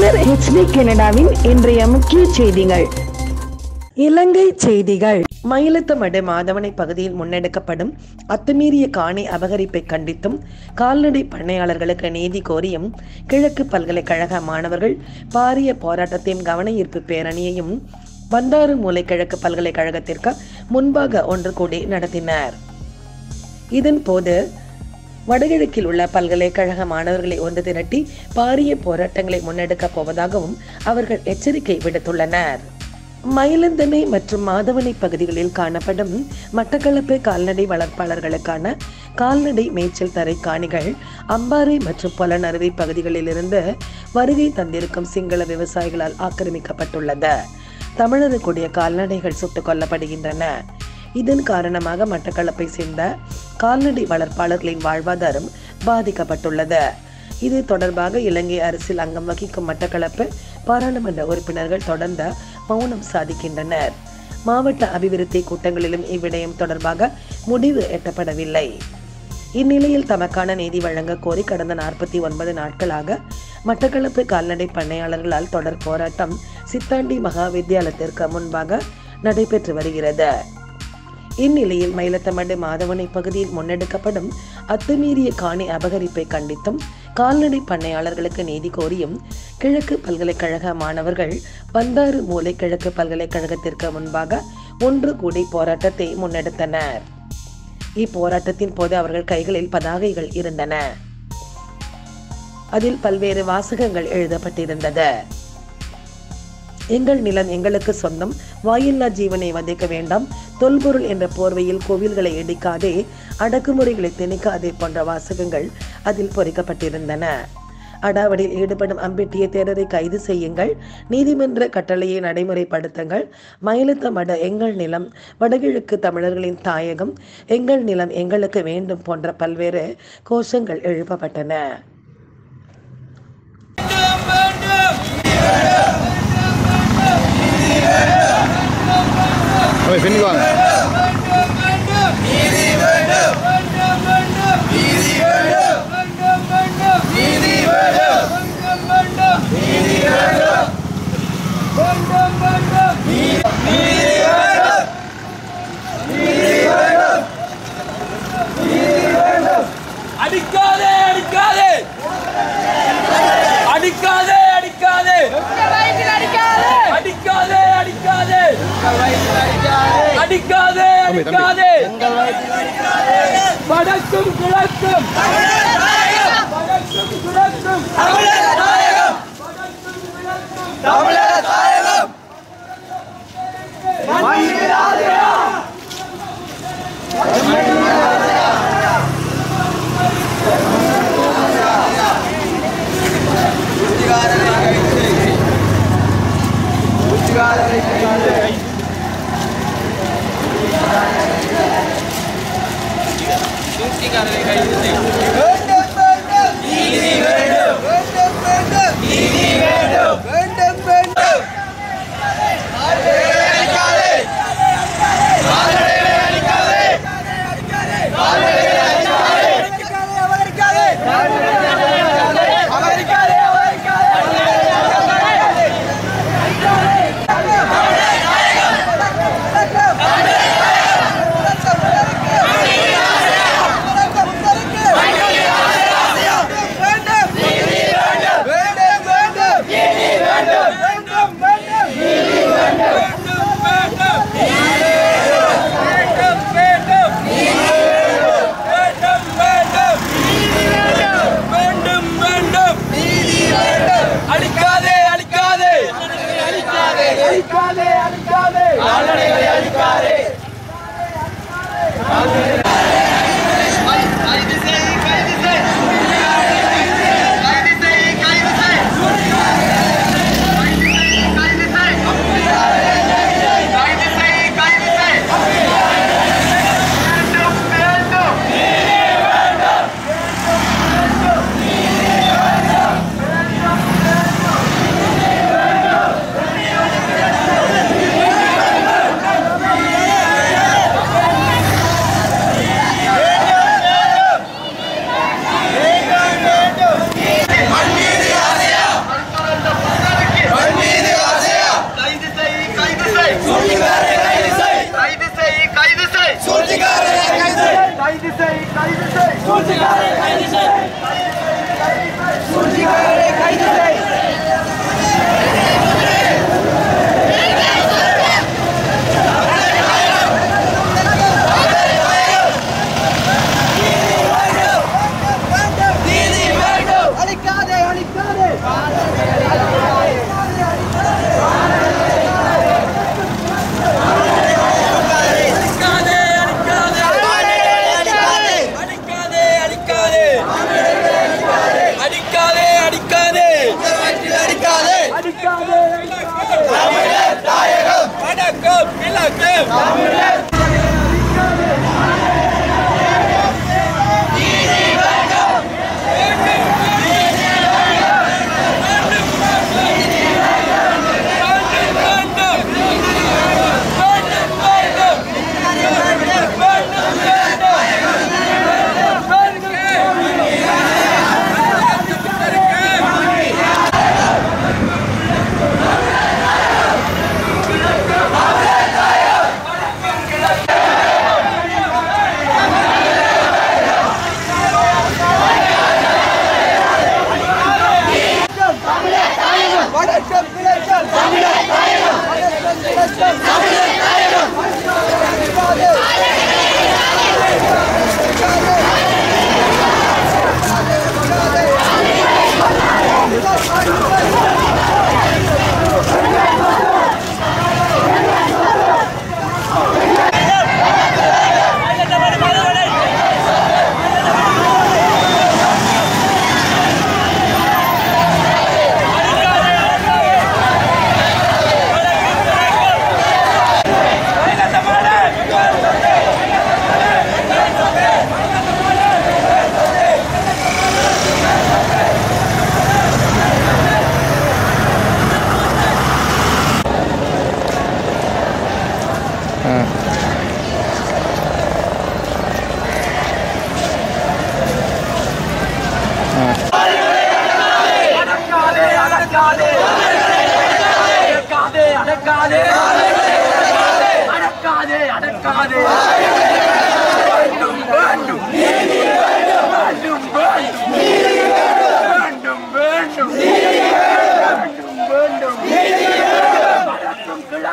கலைஞர் HD கனடாவின் இன்றைய முக்கிய செய்திகள் இலங்கை செய்திகள் மயிலத்தமடு மாதவனை பகுதியில் முன்னெடுக்கப்படும் அத்துமீறிய காணி அபகரிப்பை கண்டித்தும் கால்நடை பண்ணையாளர்களுக்கு நீதி கோரியும் கிழக்கு பல்கலைக்கழக மாணவர்கள் பாரிய போராட்டத்தையும் கவன ஈர்ப்பு பேரணியையும் பந்தாறு மூலை கிழக்கு பல்கலைக்கழகத்திற்கு முன்பாக ஒன்று கூடி நடத்தினர் இதன் போது வடகிழக்கில் உள்ள பல்கலைக்கழக மாணவர்களை ஒன்று திரட்டி பாரிய போராட்டங்களை முன்னெடுக்கப் போவதாகவும் அவர்கள் எச்சரிக்கை விடுத்துள்ளனர் மயிலந்தனை மற்றும் மாதவனை பகுதிகளில் காணப்படும் மட்டக்களப்பு கால்நடை வளர்ப்பாளர்களுக்கான கால்நடை மேய்ச்சல் தரை காணிகள் அம்பாறை மற்றும் பொலனருவி பகுதிகளிலிருந்து வருகை தந்திருக்கும் சிங்கள விவசாயிகளால் ஆக்கிரமிக்கப்பட்டுள்ளது தமிழருக்குடைய கால்நடைகள் சுட்டுக் கொல்லப்படுகின்றன இதன் காரணமாக மட்டக்களப்பை சேர்ந்த கால்நடை வளர்ப்பாளர்களின் வாழ்வாதாரம் பாதிக்கப்பட்டுள்ளது இது தொடர்பாக இலங்கை அரசில் அங்கம் வகிக்கும் மட்டக்களப்பு பாராளுமன்ற உறுப்பினர்கள் தொடர்ந்த மௌனம் சாதிக்கின்றனர் மாவட்ட அபிவிருத்தி கூட்டங்களிலும் இவ்விடயம் தொடர்பாக முடிவு எட்டப்படவில்லை இந்நிலையில் தமக்கான நீதி வழங்க கோரி கடந்த நாற்பத்தி ஒன்பது நாட்களாக மட்டக்களப்பு கால்நடை பண்ணையாளர்களால் தொடர் போராட்டம் சித்தாண்டி மகா வித்தியாலயத்திற்கு முன்பாக நடைபெற்று வருகிறது இந்நிலையில் மயிலத்தமடு மாதவனை பகுதியில் முன்னெடுக்கப்படும் அத்துமீறிய காணி அபகரிப்பை கண்டித்தும் கால்நடை பண்ணையாளர்களுக்கு நீதி கோரியும் கிழக்கு பல்கலைக்கழக மாணவர்கள் பந்தாறு மூலை கிழக்கு பல்கலைக்கழகத்திற்கு முன்பாக ஒன்று கூடி போராட்டத்தை முன்னெடுத்தனர் இப்போராட்டத்தின் போது அவர்கள் கைகளில் பதாகைகள் இருந்தன அதில் பல்வேறு வாசகங்கள் எழுதப்பட்டிருந்தது எங்கள் நிலம் எங்களுக்கு சொந்தம் வாயில்லா ஜீவனை வதைக்க வேண்டாம் தொல்பொருள் என்ற போர்வையில் கோவில்களை இடிக்காதே அடக்குமுறைகளை திணிக்காதே போன்ற வாசகங்கள் அதில் பொறிக்கப்பட்டிருந்தன அடாவடியில் ஈடுபடும் அம்பெட்டிய தேரரை கைது செய்யுங்கள் நீதிமன்ற கட்டளையை நடைமுறைப்படுத்துங்கள் மயிலத்த மட எங்கள் நிலம் வடகிழக்கு தமிழர்களின் தாயகம் எங்கள் நிலம் எங்களுக்கு வேண்டும் போன்ற பல்வேறு கோஷங்கள் எழுப்பப்பட்டன ஓய் பின்னுக்கு வாங்க அடிக்காதே அடிக்காதே அடிக்காதே அடிக்காதே அடிக்காதே அடிக்காதே அடிக்காதே அடிக்காதே வடக்கும் கிழக்கும் வடக்கும் கிழக்கும் கைது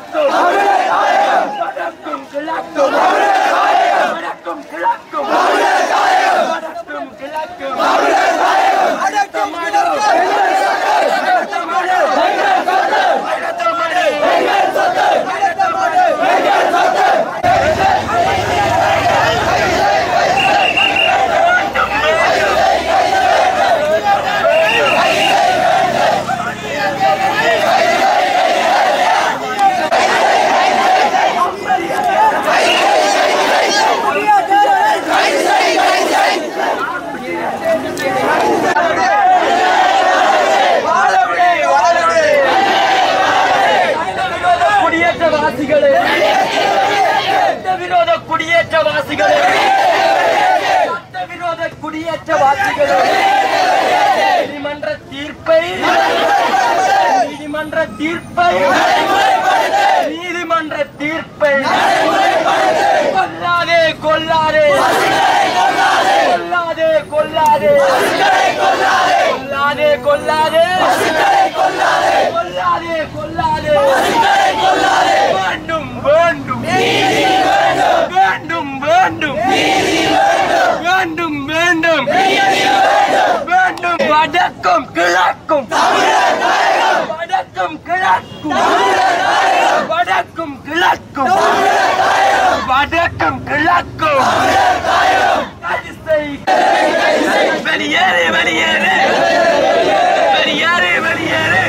கிழக்கும் வடக்கும் கிழக்கும் வடக்கும் கிழக்கும் வடக்கும் கிழக்கும் குடியேற்றவாசிகளே சட்டவிரோத குடியேற்றவாசிகளே சட்டவிரோத குடியேற்றவாசிகளே நீதிமன்ற தீர்ப்பை நீதிமன்ற தீர்ப்பை நீதிமன்ற தீர்ப்பை கொல்லாதே கொல்லாதே கொல்லாதே கொல்லாதே கொல்லாதே கொல்லாதே கொல்லாதே கொல்லாதே வேண்டும் வேண்டும் வேண்டும் வேண்டும் வேண்டும் வேண்டும் வேண்டும் வடக்கும் கிழக்கும் வடக்கும் கிழக்கும் வடக்கும் கிழக்கும் வடக்கும் கிழக்கும் வெளியேறு வெளியேறு வெளியேறு வெளியேறு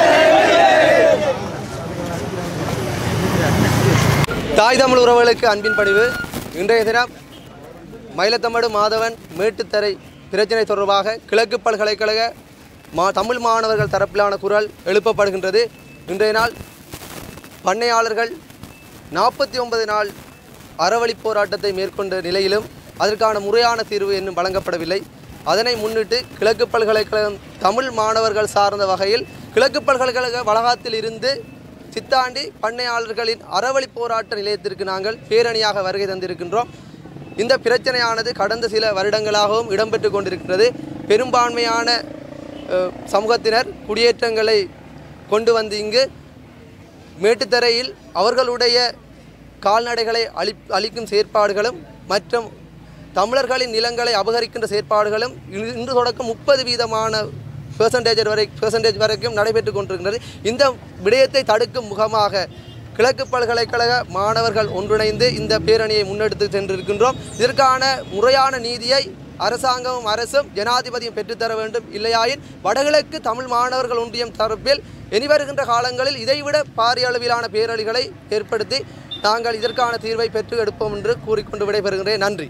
தாய் தமிழ் உறவுகளுக்கு அன்பின் பணிவு இன்றைய தினம் மயிலத்தமடு மாதவன் மேட்டுத்தரை பிரச்சினை தொடர்பாக கிழக்கு பல்கலைக்கழக மா தமிழ் மாணவர்கள் தரப்பிலான குரல் எழுப்பப்படுகின்றது இன்றைய நாள் பண்ணையாளர்கள் நாற்பத்தி ஒன்பது நாள் அறவழி போராட்டத்தை மேற்கொண்ட நிலையிலும் அதற்கான முறையான தீர்வு இன்னும் வழங்கப்படவில்லை அதனை முன்னிட்டு கிழக்கு பல்கலைக்கழகம் தமிழ் மாணவர்கள் சார்ந்த வகையில் கிழக்கு பல்கலைக்கழக வளாகத்தில் இருந்து சித்தாண்டி பண்ணையாளர்களின் அறவழி போராட்ட நிலையத்திற்கு நாங்கள் பேரணியாக வருகை தந்திருக்கின்றோம் இந்த பிரச்சனையானது கடந்த சில வருடங்களாகவும் இடம்பெற்று கொண்டிருக்கிறது பெரும்பான்மையான அஹ், சமூகத்தினர் குடியேற்றங்களை கொண்டு வந்து இங்கு மேட்டுத்தரையில் அவர்களுடைய கால்நடைகளை அளி அளிக்கும் செயற்பாடுகளும் மற்றும் தமிழர்களின் நிலங்களை அபகரிக்கின்ற செயற்பாடுகளும் இன்று இன்று தொடக்கம் முப்பது வீதமான பெர்சன்டேஜ் வரை பெர்சன்டேஜ் வரைக்கும் நடைபெற்று கொண்டிருக்கிறது இந்த விடயத்தை தடுக்கும் முகமாக கிழக்கு பல்கலைக்கழக மாணவர்கள் ஒன்றிணைந்து இந்த பேரணியை முன்னெடுத்து சென்றிருக்கின்றோம் இதற்கான முறையான நீதியை அரசாங்கமும் அரசும் ஜனாதிபதியும் பெற்றுத்தர வேண்டும் இல்லையாயின் வடகிழக்கு தமிழ் மாணவர்கள் ஒன்றியம் தரப்பில் இனி வருகின்ற காலங்களில் இதைவிட பாரிய அளவிலான பேரழிகளை ஏற்படுத்தி நாங்கள் இதற்கான தீர்வை பெற்று எடுப்போம் என்று கூறிக்கொண்டு விடைபெறுகிறேன் நன்றி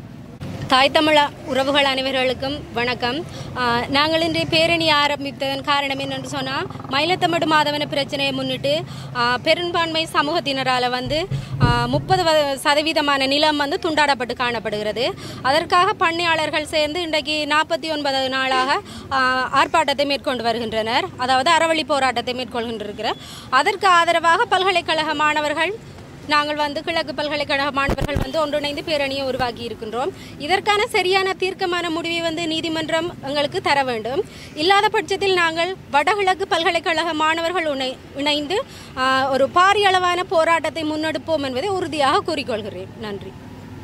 தாய் தமிழ உறவுகள் அனைவர்களுக்கும் வணக்கம் ஆஹ் நாங்கள் இன்றைய பேரணி ஆரம்பித்ததன் காரணம் என்னென்று சொன்னால் மயிலத்தமிடு மாதவன பிரச்சனையை முன்னிட்டு ஆஹ் பெரும்பான்மை சமூகத்தினரால் வந்து முப்பது சதவீதமான நிலம் வந்து துண்டாடப்பட்டு காணப்படுகிறது அதற்காக பண்ணையாளர்கள் சேர்ந்து இன்றைக்கு நாற்பத்தி ஒன்பது நாளாக ஆஹ் ஆர்ப்பாட்டத்தை மேற்கொண்டு வருகின்றனர் அதாவது அறவழி போராட்டத்தை மேற்கொள்கின்றிருக்கிறார் அதற்கு ஆதரவாக பல்கலைக்கழக மாணவர்கள் நாங்கள் வந்து கிழக்கு பல்கலைக்கழக மாணவர்கள் வந்து ஒன்றிணைந்து பேரணியை உருவாக்கி இருக்கின்றோம் இதற்கான சரியான தீர்க்கமான முடிவை வந்து நீதிமன்றம் எங்களுக்கு தர வேண்டும் இல்லாத பட்சத்தில் நாங்கள் வடகிழக்கு பல்கலைக்கழக மாணவர்கள் இணை இணைந்து ஆஹ், ஒரு பாரிய அளவான போராட்டத்தை முன்னெடுப்போம் என்பதை உறுதியாக கூறிக்கொள்கிறேன் நன்றி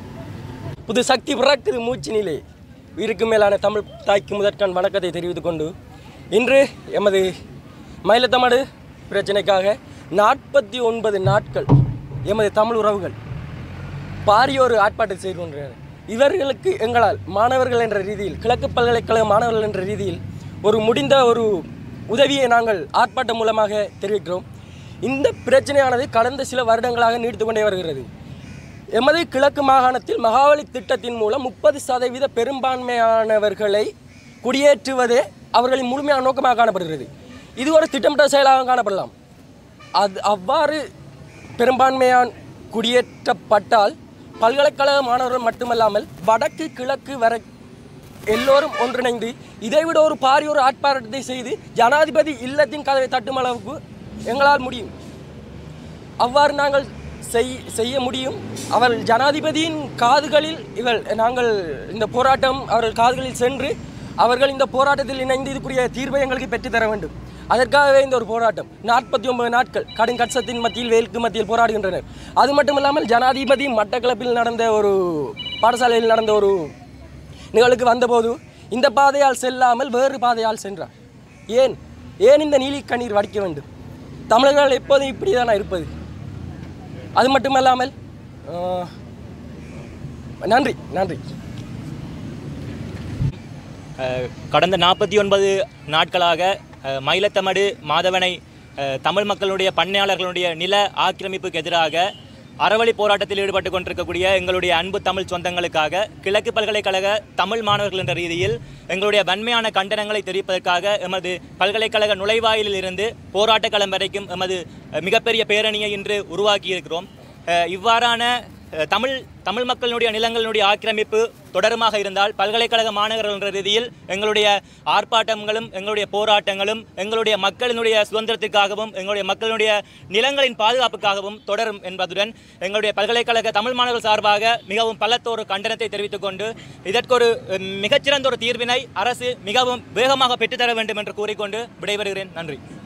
புது சக்தி பிறக்குது மூச்சு நிலை உயிருக்கு மேலான தமிழ் தாய்க்கு முதற்கண் வணக்கத்தை தெரிவித்துக் கொண்டு இன்று எமது மயிலத்தமடு பிரச்சனைக்காக நாற்பத்தி ஒன்பது நாட்கள் எமது தமிழ் உறவுகள் பாரிய ஒரு ஆர்ப்பாட்டம் செய்து கொண்டிருக்கிறார் இவர்களுக்கு எங்களால் மாணவர்கள் என்ற ரீதியில் கிழக்கு பல்கலைக்கழக மாணவர்கள் என்ற ரீதியில் ஒரு முடிந்த ஒரு உதவியை நாங்கள் ஆர்ப்பாட்டம் மூலமாக தெரிவிக்கிறோம் இந்த பிரச்சனையானது கடந்த சில வருடங்களாக நீடித்து கொண்டே வருகிறது எமது கிழக்கு மாகாணத்தில் மகாவலி திட்டத்தின் மூலம் முப்பது சதவீத பெரும்பான்மையானவர்களை குடியேற்றுவதே அவர்களின் முழுமையான நோக்கமாக காணப்படுகிறது இது ஒரு திட்டமிட்ட செயலாக காணப்படலாம் அது அவ்வாறு பெரும்பான்மையான் குடியேற்றப்பட்டால் பல்கலைக்கழக மாணவர்கள் மட்டுமல்லாமல் வடக்கு கிழக்கு வரை எல்லோரும் ஒன்றிணைந்து இதைவிட ஒரு பாரிய ஒரு ஆர்ப்பாட்டத்தை செய்து ஜனாதிபதி இல்லத்தின் கதவை தட்டும் அளவுக்கு எங்களால் முடியும் அவ்வாறு நாங்கள் செய் செய்ய முடியும் அவர் ஜனாதிபதியின் காதுகளில் இவள் நாங்கள் இந்த போராட்டம் அவர்கள் காதுகளில் சென்று அவர்கள் இந்த போராட்டத்தில் இணைந்து இதுக்குரிய தீர்வை எங்களுக்கு பெற்றுத்தர வேண்டும் அதற்காகவே இந்த ஒரு போராட்டம் நாற்பத்தி ஒன்பது நாட்கள் கடும் கட்சத்தின் மத்தியில் வேலுக்கு மத்தியில் போராடுகின்றனர் அது மட்டும் இல்லாமல் ஜனாதிபதி மட்டக்களப்பில் நடந்த ஒரு பாடசாலையில் நடந்த ஒரு நிகழ்வுக்கு வந்தபோது இந்த பாதையால் செல்லாமல் வேறு பாதையால் சென்றார் ஏன் ஏன் இந்த நீலி கண்ணீர் வடிக்க வேண்டும் தமிழர்கள் எப்போதும் இப்படி தானே இருப்பது அது மட்டுமல்லாமல் ஆஹ், நன்றி நன்றி அஹ், கடந்த நாற்பத்தி ஒன்பது நாட்களாக அஹ், மயிலத்தமடு மாதவனை அஹ், தமிழ் மக்களுடைய பண்ணையாளர்களுடைய நில ஆக்கிரமிப்புக்கு எதிராக அறவழி போராட்டத்தில் ஈடுபட்டு கொண்டிருக்கக்கூடிய எங்களுடைய அன்பு தமிழ் சொந்தங்களுக்காக கிழக்கு பல்கலைக்கழக தமிழ் மாணவர்கள் என்ற ரீதியில் எங்களுடைய வன்மையான கண்டனங்களை தெரிவிப்பதற்காக எமது பல்கலைக்கழக நுழைவாயிலில் இருந்து போராட்ட களம் வரைக்கும் எமது அஹ், மிகப்பெரிய பேரணியை இன்று உருவாக்கியிருக்கிறோம் அஹ், இவ்வாறான அஹ், தமிழ் தமிழ் மக்களினுடைய நிலங்களினுடைய ஆக்கிரமிப்பு தொடருமாக இருந்தால் பல்கலைக்கழக மாணவர்கள் என்ற ரீதியில் எங்களுடைய ஆர்ப்பாட்டங்களும் எங்களுடைய போராட்டங்களும் எங்களுடைய மக்களினுடைய சுதந்திரத்துக்காகவும் எங்களுடைய மக்களினுடைய நிலங்களின் பாதுகாப்புக்காகவும் தொடரும் என்பதுடன் எங்களுடைய பல்கலைக்கழக தமிழ் மாணவர்கள் சார்பாக மிகவும் பலத்தோரு கண்டனத்தை தெரிவித்துக் கொண்டு இதற்கொரு அஹ், மிகச்சிறந்த ஒரு தீர்வினை அரசு மிகவும் வேகமாக பெற்றுத்தர வேண்டும் என்று கூறிக்கொண்டு விடைபெறுகிறேன் நன்றி